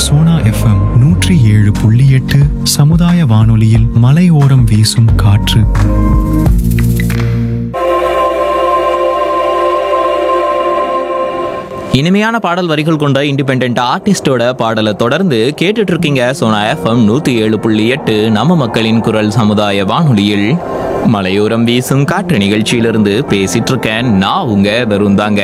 Sona FM நூற்றி ஏழு புள்ளி எட்டு சமுதாய வானொலியில் மலையோரம் வீசும் காற்று இனிமையான பாடல் வரிகள் கொண்ட இண்டிபெண்ட் ஆர்டிஸ்டோட பாடலை தொடர்ந்து கேட்டுட்டு இருக்கீங்க சோனா எஃப்எம் நூத்தி ஏழு புள்ளி எட்டு நம்ம மக்களின் குரல் சமுதாய வானொலியில் மலையோரம் வீசும் காற்று நிகழ்ச்சியிலிருந்து பேசிட்டு இருக்கேன் நான் உங்க தருந்தாங்க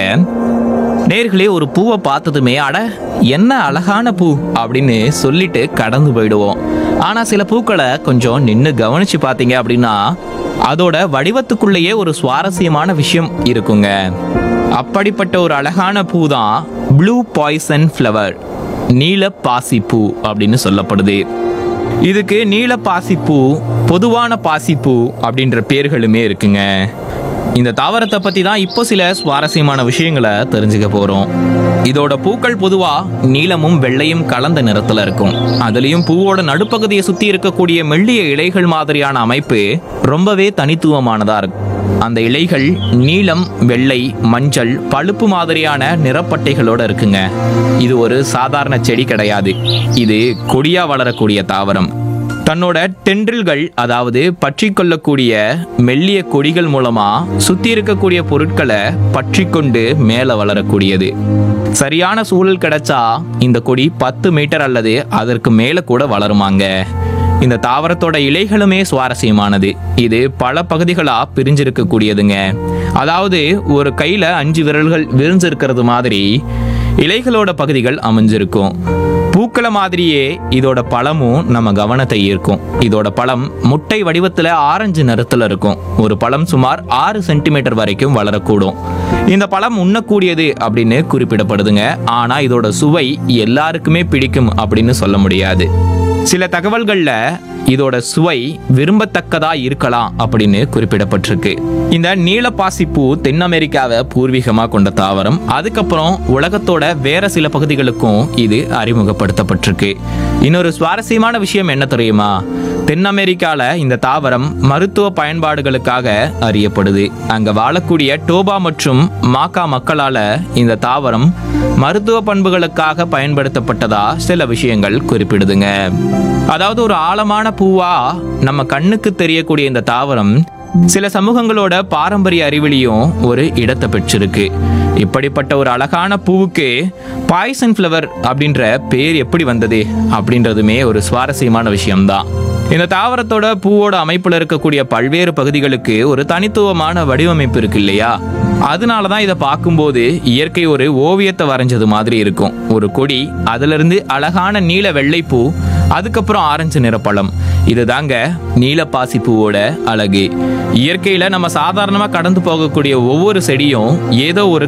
நேர்களே ஒரு பூவை பார்த்ததுமே அட என்ன அழகான பூ அப்படின்னு சொல்லிட்டு கடந்து போயிடுவோம் ஆனா சில பூக்களை கொஞ்சம் நின்று கவனிச்சு பார்த்தீங்க அப்படின்னா அதோட வடிவத்துக்குள்ளேயே ஒரு சுவாரஸ்யமான விஷயம் இருக்குங்க அப்படிப்பட்ட ஒரு அழகான பூ தான் ப்ளூ பாய்சன் ஃப்ளவர் நீல பாசிப்பூ அப்படின்னு சொல்லப்படுது இதுக்கு நீல பாசிப்பூ பொதுவான பாசிப்பூ அப்படின்ற பேர்களுமே இருக்குங்க இந்த தாவரத்தை பத்தி தான் இப்போ சில சுவாரஸ்யமான விஷயங்களை தெரிஞ்சுக்க போறோம் இதோட பூக்கள் பொதுவா நீலமும் வெள்ளையும் கலந்த நிறத்துல இருக்கும் அதுலயும் பூவோட நடுப்பகுதியை சுத்தி இருக்கக்கூடிய மெல்லிய இலைகள் மாதிரியான அமைப்பு ரொம்பவே தனித்துவமானதா இருக்கும் அந்த இலைகள் நீலம் வெள்ளை மஞ்சள் பழுப்பு மாதிரியான நிறப்பட்டைகளோட இருக்குங்க இது ஒரு சாதாரண செடி கிடையாது இது கொடியா வளரக்கூடிய தாவரம் தன்னோட தென்றில்கள் அதாவது பற்றி கொள்ளக்கூடிய மெல்லிய கொடிகள் மூலமா சுத்தி இருக்கக்கூடிய பொருட்களை பற்றி கொண்டு மேல வளரக்கூடியது சரியான சூழல் கிடைச்சா இந்த கொடி பத்து மீட்டர் அல்லது அதற்கு மேல கூட வளருமாங்க இந்த தாவரத்தோட இலைகளுமே சுவாரஸ்யமானது இது பல பகுதிகளா பிரிஞ்சிருக்கக்கூடியதுங்க அதாவது ஒரு கையில அஞ்சு விரல்கள் விரிஞ்சிருக்கிறது மாதிரி இலைகளோட பகுதிகள் அமைஞ்சிருக்கும் பூக்களை மாதிரியே இதோட பழமும் நம்ம கவனத்தை ஈர்க்கும் இதோட பழம் முட்டை வடிவத்துல ஆரஞ்சு நிறத்துல இருக்கும் ஒரு பழம் சுமார் ஆறு சென்டிமீட்டர் வரைக்கும் வளரக்கூடும் இந்த பழம் உண்ணக்கூடியது அப்படின்னு குறிப்பிடப்படுதுங்க ஆனா இதோட சுவை எல்லாருக்குமே பிடிக்கும் அப்படின்னு சொல்ல முடியாது சில தகவல்கள்ல இதோட சுவை விரும்பத்தக்கதா இருக்கலாம் அப்படின்னு குறிப்பிடப்பட்டிருக்கு இந்த நீலப்பாசிப்பூ தென் அமெரிக்காவை பூர்வீகமா கொண்ட தாவரம் அதுக்கப்புறம் உலகத்தோட வேற சில பகுதிகளுக்கும் இது அறிமுகப்படுத்தப்பட்டிருக்கு இன்னொரு சுவாரஸ்யமான விஷயம் என்ன தெரியுமா தென் அமெரிக்கால இந்த தாவரம் மருத்துவ பயன்பாடுகளுக்காக அறியப்படுது அங்க வாழக்கூடிய டோபா மற்றும் மாக்கா மக்களால இந்த தாவரம் மருத்துவ பண்புகளுக்காக பயன்படுத்தப்பட்டதா சில விஷயங்கள் குறிப்பிடுதுங்க அதாவது ஒரு ஆழமான பூவா நம்ம கண்ணுக்கு தெரியக்கூடிய இந்த தாவரம் சில சமூகங்களோட பாரம்பரிய அறிவிலையும் ஒரு இடத்தை பெற்றிருக்கு இப்படிப்பட்ட ஒரு அழகான பூவுக்கு பாய்சன் ஃப்ளவர் அப்படின்ற பேர் எப்படி வந்தது அப்படின்றதுமே ஒரு சுவாரஸ்யமான விஷயம்தான் இந்த தாவரத்தோட பூவோட அமைப்புல இருக்கக்கூடிய பல்வேறு பகுதிகளுக்கு ஒரு தனித்துவமான வடிவமைப்பு இருக்கு இல்லையா அதனால தான் இதை பார்க்கும்போது இயற்கை ஒரு ஓவியத்தை வரைஞ்சது மாதிரி இருக்கும் ஒரு கொடி அதுல இருந்து அழகான நீல வெள்ளைப்பூ அதுக்கப்புறம் ஆரஞ்சு நிற பழம் இதுதாங்க நீலப்பாசி பூவோட அழகு இயற்கையில நம்ம சாதாரணமா கடந்து போகக்கூடிய ஒவ்வொரு செடியும் ஏதோ ஒரு